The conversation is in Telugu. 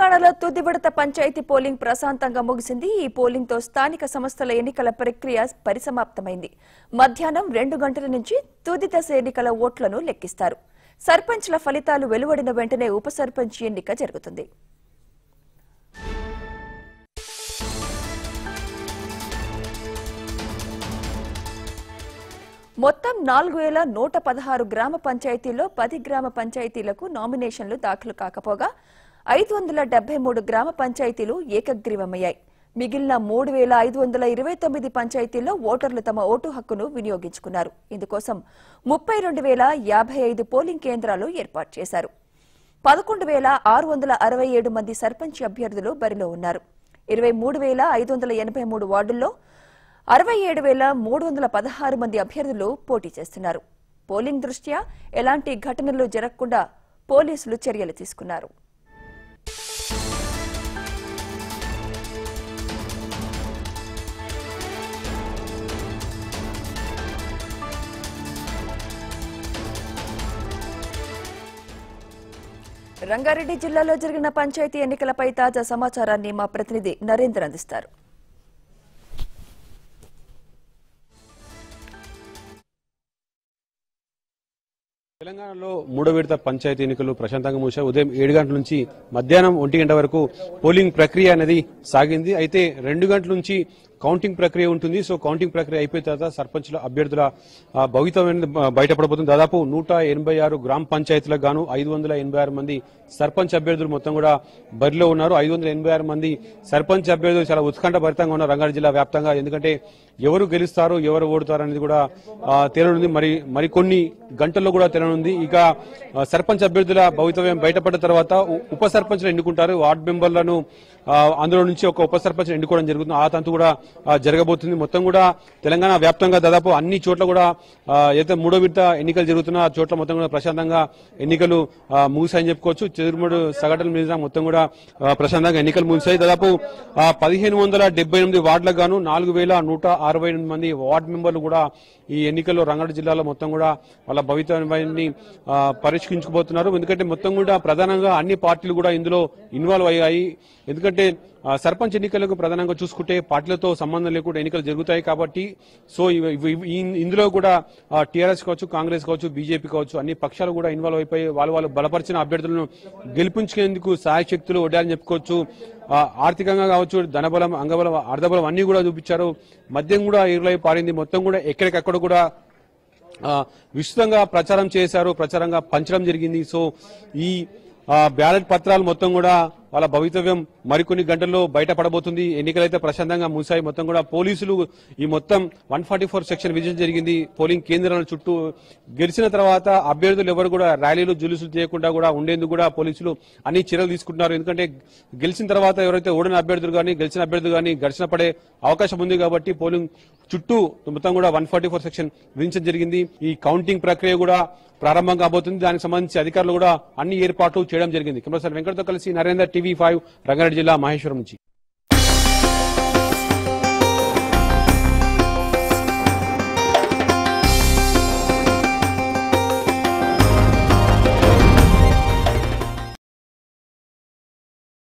తెలంగాణలో తుది విడత పంచాయతీ పోలింగ్ ప్రశాంతంగా ముగిసింది ఈ పోలింగ్ తో స్థానిక సంస్థల ఎన్నికల ప్రక్రియ పరిసమాప్తమైంది మధ్యాహ్నం రెండు గంటల నుంచి తుది దశ ఎన్నికల ఓట్లను లెక్కిస్తారు సర్పంచ్ల ఫలితాలు వెలువడిన వెంటనే ఉప సర్పంచ్ ఎన్నిక జరుగుతుంది మొత్తం నాలుగు వేల నూట పదహారు గ్రామ పంచాయతీల్లో పది గ్రామ పంచాయతీలకు నామినేషన్లు దాఖలు కాకపోగా ఐదు వందల డెబ్బై మూడు గ్రామ పంచాయతీలు ఏకగ్రీవమయ్యాయి మిగిలిన మూడు వేల ఐదు వందల ఇరవై తొమ్మిది పంచాయతీల్లో ఓటర్లు తమ ఓటు హక్కును వినియోగించుకున్నారు ఇందుకోసం ముప్పై రెండు వేల యాభై ఐదు పోలింగ్ కేంద్రాలు ఏర్పాటు చేశారు పదకొండు వేల ఆరు వందల అరవై ఏడు మంది సర్పంచ్ అభ్యర్థులు బరిలో ఉన్నారు ఇరవై మూడు వేల ఐదు వందల ఎనభై మూడు వార్డుల్లో అరవై ఏడు వేల మూడు వందల పదహారు మంది అభ్యర్థులు పోటీ చేస్తున్నారు పోలింగ్ దృష్ట్యా ఎలాంటి ఘటనలు జరగకుండా పోలీసులు చర్యలు తీసుకున్నారు రంగారెడ్డి జిల్లాలో జరిగిన పంచాయతీ ఎన్నికలపై తాజా సమాచారాన్ని మా ప్రతినిధి నరేందర్ అందిస్తారు తెలంగాణలో మూడో విడత పంచాయతీ ఎన్నికలు ప్రశాంతంగా ముగిశాయి ఉదయం ఏడు గంటల నుంచి మధ్యాహ్నం ఒంటి గంట వరకు పోలింగ్ ప్రక్రియ అనేది సాగింది అయితే రెండు గంటల నుంచి కౌంటింగ్ ప్రక్రియ ఉంటుంది సో కౌంటింగ్ ప్రక్రియ అయిపోయిన తర్వాత సర్పంచ్ల అభ్యర్థుల ఆ, భవితం అనేది బ- బయటపడబోతుంది దాదాపు నూట ఎనభై ఆరు గ్రామ పంచాయతీలకు గాను ఐదు వందల ఎనభై ఆరు మంది సర్పంచ్ అభ్యర్థులు మొత్తం కూడా బరిలో ఉన్నారు ఐదు వందల ఎనభై ఆరు మంది సర్పంచ్ అభ్యర్థులు చాలా ఉత్కంఠ భరితంగా ఉన్నారు రంగారెడ్డి జిల్లా వ్యాప్తంగా ఎందుకంటే ఎవరు గెలుస్తారు ఎవరు ఓడుతారు అనేది కూడా ఆ, తేలనుంది మరి మరికొన్ని గంటల్లో కూడా తేలనుంది ఇక ఆ, సర్పంచ్ అభ్యర్థుల భవితవ్యం బయటపడ్డ తర్వాత ఉ- ఉప సర్పంచ్లు ఎన్నుకుంటారు వార్డు మెంబర్లను ఆ, అందులో నుంచి ఒక ఉప సర్పంచ్ ఎన్నుకోవడం జరుగుతుంది ఆ తంతు కూడా ఆ, జరగబోతుంది మొత్తం కూడా తెలంగాణ వ్యాప్తంగా దాదాపు అన్ని చోట్ల కూడా ఆ, ఏదైతే మూడో విడత ఎన్నికలు జరుగుతున్న ఆ చోట్ల మొత్తం కూడా ప్రశాంతంగా ఎన్నికలు ఆ, ముగిశాయని చెప్పుకోవచ్చు చెదురుమూడు సగటుల మీద మొత్తం కూడా ఆ, ప్రశాంతంగా ఎన్నికలు ముగిశాయి దాదాపు ఆ, పదిహేను వందల డెబ్బై ఎనిమిది వార్డులకు గాను నాలుగు వేల నూట అరవై ఎనిమిది మంది వార్డు మెంబర్లు కూడా ఈ ఎన్నికల్లో రంగారెడ్డి జిల్లాలో మొత్తం కూడా వాళ్ళ భవితవ్యాన్ని ఆ, పరిష్కరించుకుపోతున్నారు ఎందుకంటే మొత్తం కూడా ప్రధానంగా అన్ని పార్టీలు కూడా ఇందులో ఇన్వాల్వ్ అయ్యాయి ఎందుకంటే ఆ, సర్పంచ్ ఎన్నికలకు ప్రధానంగా చూసుకుంటే పార్టీలతో సంబంధం లేకుండా ఎన్నికలు జరుగుతాయి కాబట్టి సో ఇవి- ఇవి- ఈ- ఇందులో కూడా టీఆర్ఎస్ కావచ్చు కాంగ్రెస్ కావచ్చు బీజేపీ కావచ్చు అన్ని పక్షాలు కూడా ఇన్వాల్వ్ అయిపోయి వాళ్ళు వాళ్ళు బలపరిచిన అభ్యర్థులను గెలిపించుకునేందుకు సహాయ శక్తులు వడ్డాలని చెప్పుకోవచ్చు ఆ, ఆర్థికంగా కావచ్చు ధనబలం అంగబలం అర్ధబలం అన్ని కూడా చూపించారు మద్యం కూడా ఏరులై పారింది మొత్తం కూడా ఎక్కడికక్కడ కూడా ఆ, విస్తృతంగా ప్రచారం చేశారు ప్రచారంగా పంచడం జరిగింది సో ఈ ఆ, బ్యాలెట్ పత్రాలు మొత్తం కూడా వాళ్ళ భవితవ్యం మరికొన్ని గంటల్లో బయటపడబోతుంది ఎన్నికలైతే ప్రశాంతంగా మూసాయి మొత్తం కూడా పోలీసులు ఈ మొత్తం వన్ ఫార్టీ ఫోర్ సెక్షన్ విజయం జరిగింది పోలింగ్ కేంద్రాల చుట్టూ గెలిచిన తర్వాత అభ్యర్థులు ఎవరు కూడా ర్యాలీలు జులుసులు చేయకుండా కూడా ఉండేందుకు కూడా పోలీసులు అన్ని చర్యలు తీసుకుంటున్నారు ఎందుకంటే గెలిచిన తర్వాత ఎవరైతే ఓడిన అభ్యర్థులు కానీ గెలిచిన అభ్యర్థులు కానీ ఘర్షణ పడే అవకాశం ఉంది కాబట్టి పోలింగ్ చుట్టూ మొత్తం కూడా వన్ ఫార్టీ ఫోర్ సెక్షన్ విధించడం జరిగింది ఈ కౌంటింగ్ ప్రక్రియ కూడా ప్రారంభం కాబోతుంది దానికి సంబంధించి అధికారులు కూడా అన్ని ఏర్పాట్లు చేయడం జరిగింది కెమెరా వెంకటతో కలిసి నరేందర్ టీవీ ఫైవ్ రంగారెడ్డి జిల్లా మహేశ్వరం నుంచి